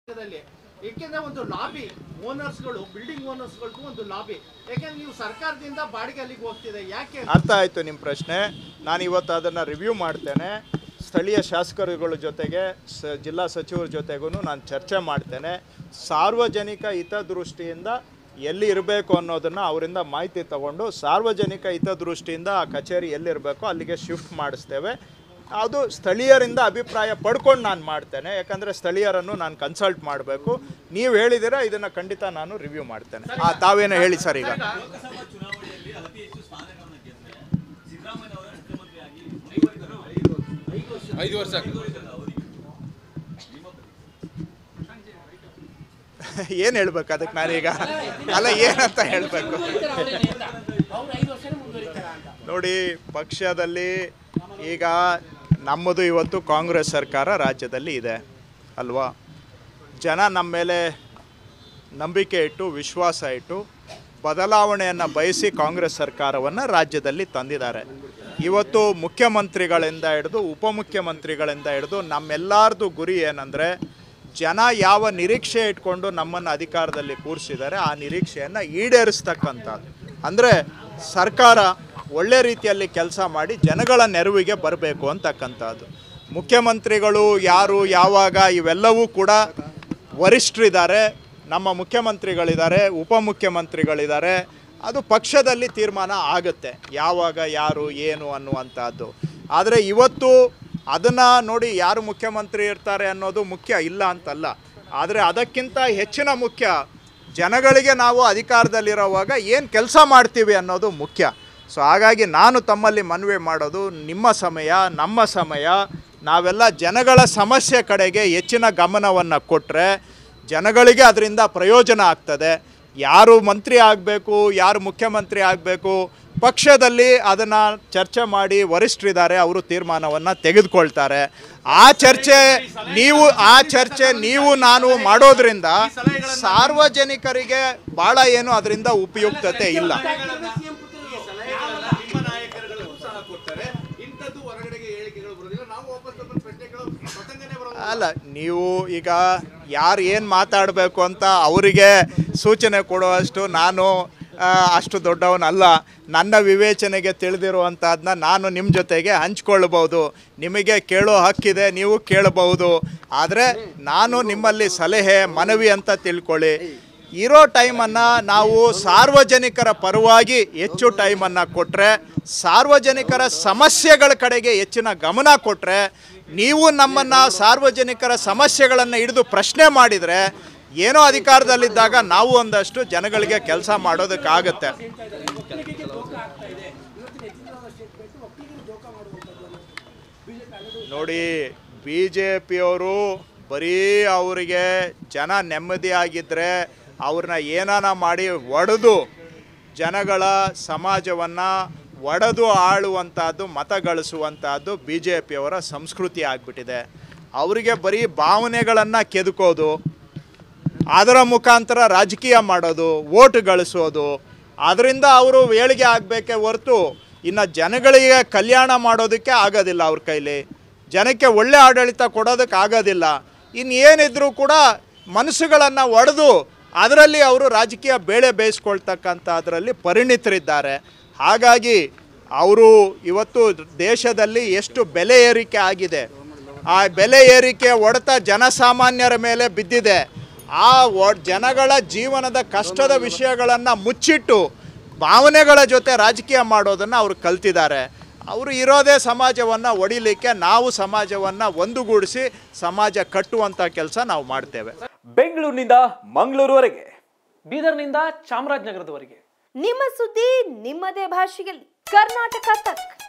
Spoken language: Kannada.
ರಾಜ್ಯದಲ್ಲಿ ಏಕೆಂದ್ರೆ ಒಂದು ಲಾಬಿ ಓನರ್ಸ್ಗಳು ಬಿಲ್ಡಿಂಗ್ ಓನರ್ಸ್ಗಳಿಗೂ ಒಂದು ಲಾಬಿ ಯಾಕೆಂದ್ರೆ ನೀವು ಸರ್ಕಾರದಿಂದ ಬಾಡಿಗೆ ಅಲ್ಲಿಗೆ ಹೋಗ್ತಿದೆ ಯಾಕೆ ಅರ್ಥ ಆಯಿತು ನಿಮ್ಮ ಪ್ರಶ್ನೆ ನಾನು ಇವತ್ತು ಅದನ್ನು ರಿವ್ಯೂ ಮಾಡ್ತೇನೆ ಸ್ಥಳೀಯ ಶಾಸಕರುಗಳ ಜೊತೆಗೆ ಸ ಜಿಲ್ಲಾ ಸಚಿವರ ಜೊತೆಗೂ ನಾನು ಚರ್ಚೆ ಮಾಡ್ತೇನೆ ಸಾರ್ವಜನಿಕ ಹಿತದೃಷ್ಟಿಯಿಂದ ಎಲ್ಲಿ ಇರಬೇಕು ಅನ್ನೋದನ್ನು ಅವರಿಂದ ಮಾಹಿತಿ ತಗೊಂಡು ಸಾರ್ವಜನಿಕ ಹಿತದೃಷ್ಟಿಯಿಂದ ಆ ಕಚೇರಿ ಎಲ್ಲಿರಬೇಕೋ ಅಲ್ಲಿಗೆ ಶಿಫ್ಟ್ ಮಾಡಿಸ್ತೇವೆ ಅದು ಸ್ಥಳೀಯರಿಂದ ಅಭಿಪ್ರಾಯ ಪಡ್ಕೊಂಡು ನಾನು ಮಾಡ್ತೇನೆ ಯಾಕಂದರೆ ಸ್ಥಳೀಯರನ್ನು ನಾನು ಕನ್ಸಲ್ಟ್ ಮಾಡಬೇಕು ನೀವು ಹೇಳಿದಿರ ಇದನ್ನು ಖಂಡಿತ ನಾನು ರಿವ್ಯೂ ಮಾಡ್ತೇನೆ ಆ ತಾವೇನೋ ಹೇಳಿ ಸರ್ ಈಗ ಲೋಕಸಭಾ ಚುನಾವಣೆಯಲ್ಲಿ ಅತಿ ಹೆಚ್ಚು ಸ್ಥಾನಗಳನ್ನ ಗೆದ್ದರೆ ಸಿದ್ದರಾಮಯ್ಯ ಅವರ ಮುಖ್ಯಮಂತ್ರಿಯಾಗಿ ಮುಂದುವರಿತಾರೆ ಐದು ವರ್ಷ ಏನು ಹೇಳ್ಬೇಕು ಅದಕ್ಕೆ ನಾನೀಗ ಅಲ್ಲ ಏನಂತ ಹೇಳಬೇಕು ನೋಡಿ ಪಕ್ಷದಲ್ಲಿ ಈಗ ನಮ್ಮದು ಇವತ್ತು ಕಾಂಗ್ರೆಸ್ ಸರ್ಕಾರ ರಾಜ್ಯದಲ್ಲಿ ಇದೆ ಅಲ್ವಾ ಜನ ನಮ್ಮ ಮೇಲೆ ನಂಬಿಕೆ ಇಟ್ಟು ವಿಶ್ವಾಸ ಇಟ್ಟು ಬದಲಾವಣೆಯನ್ನು ಬಯಸಿ ಕಾಂಗ್ರೆಸ್ ಸರ್ಕಾರವನ್ನು ರಾಜ್ಯದಲ್ಲಿ ತಂದಿದ್ದಾರೆ ಇವತ್ತು ಮುಖ್ಯಮಂತ್ರಿಗಳಿಂದ ಹಿಡಿದು ಉಪಮುಖ್ಯಮಂತ್ರಿಗಳಿಂದ ಹಿಡಿದು ನಮ್ಮೆಲ್ಲಾರ್ದು ಗುರಿ ಏನಂದರೆ ಜನ ಯಾವ ನಿರೀಕ್ಷೆ ಇಟ್ಕೊಂಡು ನಮ್ಮನ್ನು ಅಧಿಕಾರದಲ್ಲಿ ಕೂರಿಸಿದ್ದಾರೆ ಆ ನಿರೀಕ್ಷೆಯನ್ನು ಈಡೇರಿಸ್ತಕ್ಕಂಥದ್ದು ಅಂದರೆ ಸರ್ಕಾರ ಒಳ್ಳೆ ರೀತಿಯಲ್ಲಿ ಕೆಲಸ ಮಾಡಿ ಜನಗಳ ನೆರವಿಗೆ ಬರಬೇಕು ಅಂತಕ್ಕಂಥದ್ದು ಮುಖ್ಯಮಂತ್ರಿಗಳು ಯಾರು ಯಾವಾಗ ಇವೆಲ್ಲವೂ ಕೂಡ ವರಿಷ್ಠರಿದ್ದಾರೆ ನಮ್ಮ ಮುಖ್ಯಮಂತ್ರಿಗಳಿದ್ದಾರೆ ಉಪಮುಖ್ಯಮಂತ್ರಿಗಳಿದ್ದಾರೆ ಅದು ಪಕ್ಷದಲ್ಲಿ ತೀರ್ಮಾನ ಆಗುತ್ತೆ ಯಾವಾಗ ಯಾರು ಏನು ಅನ್ನುವಂಥದ್ದು ಆದರೆ ಇವತ್ತು ಅದನ್ನು ನೋಡಿ ಯಾರು ಮುಖ್ಯಮಂತ್ರಿ ಇರ್ತಾರೆ ಅನ್ನೋದು ಮುಖ್ಯ ಇಲ್ಲ ಅಂತಲ್ಲ ಆದರೆ ಅದಕ್ಕಿಂತ ಹೆಚ್ಚಿನ ಮುಖ್ಯ ಜನಗಳಿಗೆ ನಾವು ಅಧಿಕಾರದಲ್ಲಿರೋವಾಗ ಏನು ಕೆಲಸ ಮಾಡ್ತೀವಿ ಅನ್ನೋದು ಮುಖ್ಯ ಸೊ ಹಾಗಾಗಿ ನಾನು ತಮ್ಮಲ್ಲಿ ಮನವಿ ಮಾಡೋದು ನಿಮ್ಮ ಸಮಯ ನಮ್ಮ ಸಮಯ ನಾವೆಲ್ಲ ಜನಗಳ ಸಮಸ್ಯೆ ಕಡೆಗೆ ಹೆಚ್ಚಿನ ಗಮನವನ್ನು ಕೊಟ್ಟರೆ ಜನಗಳಿಗೆ ಅದರಿಂದ ಪ್ರಯೋಜನ ಆಗ್ತದೆ ಯಾರು ಮಂತ್ರಿ ಆಗಬೇಕು ಯಾರು ಮುಖ್ಯಮಂತ್ರಿ ಆಗಬೇಕು ಪಕ್ಷದಲ್ಲಿ ಅದನ್ನು ಚರ್ಚೆ ಮಾಡಿ ವರಿಷ್ಠರಿದ್ದಾರೆ ಅವರು ತೀರ್ಮಾನವನ್ನು ತೆಗೆದುಕೊಳ್ತಾರೆ ಆ ಚರ್ಚೆ ನೀವು ಆ ಚರ್ಚೆ ನೀವು ನಾನು ಮಾಡೋದ್ರಿಂದ ಸಾರ್ವಜನಿಕರಿಗೆ ಭಾಳ ಏನು ಅದರಿಂದ ಉಪಯುಕ್ತತೆ ಇಲ್ಲ ನಿಮ್ಮ ನಾಯಕರುಗಳಿಗೂ ಸಹ ಕೊಡ್ತಾರೆ ಇಂಥದ್ದು ಹೊರಗಡೆಗೆ ಹೇಳಿಕೆಗಳು ಬರೋದಿಲ್ಲ ನಾವು ವಾಪಸ್ ನಮ್ಮ ಪ್ರಶ್ನೆಗಳು ಪ್ರಸಂಗನೇ ಬರೋದಿಲ್ಲ ಅಲ್ಲ ನೀವು ಈಗ ಯಾರು ಏನು ಮಾತಾಡಬೇಕು ಅಂತ ಅವರಿಗೆ ಸೂಚನೆ ಕೊಡುವಷ್ಟು ನಾನು ಆ, ಅಷ್ಟು ದೊಡ್ಡವನಲ್ಲ ನನ್ನ ವಿವೇಚನೆಗೆ ತಿಳಿದಿರುವಂಥದ್ದನ್ನ ನಾನು ನಿಮ್ಮ ಜೊತೆಗೆ ಹಂಚ್ಕೊಳ್ಬೋದು ನಿಮಗೆ ಕೇಳೋ ಹಕ್ಕಿದೆ ನೀವು ಕೇಳಬಹುದು ಆದರೆ ನಾನು ನಿಮ್ಮಲ್ಲಿ ಸಲಹೆ ಮನವಿ ಅಂತ ತಿಳ್ಕೊಳ್ಳಿ ಇರೋ ಟೈಮನ್ನು ನಾವು ಸಾರ್ವಜನಿಕರ ಪರವಾಗಿ ಹೆಚ್ಚು ಟೈಮನ್ನು ಕೊಟ್ಟರೆ ಸಾರ್ವಜನಿಕರ ಸಮಸ್ಯೆಗಳ ಕಡೆಗೆ ಹೆಚ್ಚಿನ ಗಮನ ಕೊಟ್ಟರೆ ನೀವು ನಮ್ಮನ್ನು ಸಾರ್ವಜನಿಕರ ಸಮಸ್ಯೆಗಳನ್ನು ಹಿಡಿದು ಪ್ರಶ್ನೆ ಮಾಡಿದರೆ ಏನೋ ಅಧಿಕಾರದಲ್ಲಿದ್ದಾಗ ನಾವು ಒಂದಷ್ಟು ಜನಗಳಿಗೆ ಕೆಲಸ ಮಾಡೋದಕ್ಕಾಗತ್ತೆ ನೋಡಿ ಬಿ ಜೆ ಪಿಯವರು ಬರೀ ಅವರಿಗೆ ಜನ ನೆಮ್ಮದಿಯಾಗಿದ್ದರೆ ಅವ್ರನ್ನ ಏನಾನ ಮಾಡಿ ಒಡೆದು ಜನಗಳ ಸಮಾಜವನ್ನು ಒಡೆದು ಆಳುವಂಥದ್ದು ಮತ ಗಳಿಸುವಂಥದ್ದು ಬಿ ಜೆ ಪಿಯವರ ಸಂಸ್ಕೃತಿ ಆಗಿಬಿಟ್ಟಿದೆ ಅವರಿಗೆ ಬರೀ ಭಾವನೆಗಳನ್ನು ಕೆದಕೋದು ಅದರ ಮುಖಾಂತರ ರಾಜಕೀಯ ಮಾಡೋದು ಓಟ್ ಗಳಿಸೋದು ಅದರಿಂದ ಅವರು ಏಳಿಗೆ ಆಗಬೇಕೇ ಹೊರತು ಇನ್ನು ಜನಗಳಿಗೆ ಕಲ್ಯಾಣ ಮಾಡೋದಕ್ಕೆ ಆಗೋದಿಲ್ಲ ಅವ್ರ ಕೈಲಿ ಜನಕ್ಕೆ ಒಳ್ಳೆ ಆಡಳಿತ ಕೊಡೋದಕ್ಕೆ ಆಗೋದಿಲ್ಲ ಇನ್ನು ಏನಿದ್ರೂ ಕೂಡ ಮನಸ್ಸುಗಳನ್ನು ಒಡೆದು ಅದರಲ್ಲಿ ಅವರು ರಾಜಕೀಯ ಬೇಳೆ ಬೇಯಿಸ್ಕೊಳ್ತಕ್ಕಂಥ ಅದರಲ್ಲಿ ಪರಿಣಿತರಿದ್ದಾರೆ ಹಾಗಾಗಿ ಅವರು ಇವತ್ತು ದೇಶದಲ್ಲಿ ಎಷ್ಟು ಬೆಲೆ ಏರಿಕೆ ಆಗಿದೆ ಆ ಬೆಲೆ ಏರಿಕೆ ಹೊಡೆತ ಜನಸಾಮಾನ್ಯರ ಮೇಲೆ ಬಿದ್ದಿದೆ ಆ ಒ- ಜನಗಳ ಜೀವನದ ಕಷ್ಟದ ವಿಷಯಗಳನ್ನು ಮುಚ್ಚಿಟ್ಟು ಭಾವನೆಗಳ ಜೊತೆ ರಾಜಕೀಯ ಮಾಡೋದನ್ನು ಅವರು ಕಲ್ತಿದ್ದಾರೆ ಅವರು ಇರೋದೇ ಸಮಾಜವನ್ನು ಒಡಿಲಿಕ್ಕೆ ನಾವು ಸಮಾಜವನ್ನು ಒಂದುಗೂಡಿಸಿ ಸಮಾಜ ಕಟ್ಟುವಂಥ ಕೆಲಸ ನಾವು ಮಾಡ್ತೇವೆ ಬೆಂಗಳೂರಿನಿಂದ ಮಂಗಳೂರುವರೆಗೆ ಬೀದರ್ನಿಂದ ಚಾಮರಾಜನಗರದವರೆಗೆ ನಿಮ್ಮ ಸುದ್ದಿ ನಿಮ್ಮದೇ ಭಾಷೆಯಲ್ಲಿ ಕರ್ನಾಟಕ ತಕ್